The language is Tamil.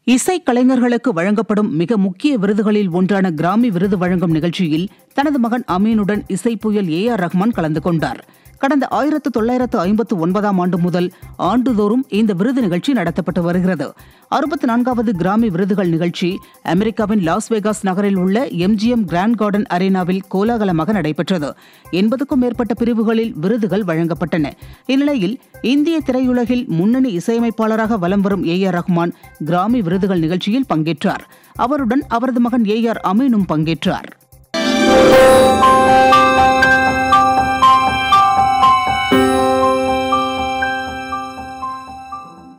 இசைக்கலைஞர்களுக்கு வழங்கப்படும் மிக முக்கிய விருதுகளில் ஒன்றான கிராமி விருது வழங்கும் நிகழ்ச்சியில் தனது மகன் அமீனுடன் இசை புயல் ஏ ஆர் ரஹ்மான் கலந்து கொண்டார் கடந்த ஆயிரத்து தொள்ளாயிரத்து ஐம்பத்து ஒன்பதாம் ஆண்டு முதல் ஆண்டுதோறும் இந்த விருது நிகழ்ச்சி நடத்தப்பட்டு வருகிறது அறுபத்தி நான்காவது கிராமி விருதுகள் நிகழ்ச்சி அமெரிக்காவின் லாஸ் வேகாஸ் நகரில் உள்ள எம்ஜிஎம் கிராண்ட் கார்டன் அரேனாவில் கோலாகலமாக நடைபெற்றது எண்பதுக்கும் மேற்பட்ட பிரிவுகளில் விருதுகள் வழங்கப்பட்டன இந்நிலையில் இந்திய திரையுலகில் முன்னணி இசையமைப்பாளராக வலம் வரும் ஏ ஆர் ரஹ்மான் கிராமி விருதுகள் நிகழ்ச்சியில் பங்கேற்றார் அவருடன் அவரது மகன் ஏ ஆர் அமீனும் பங்கேற்றார்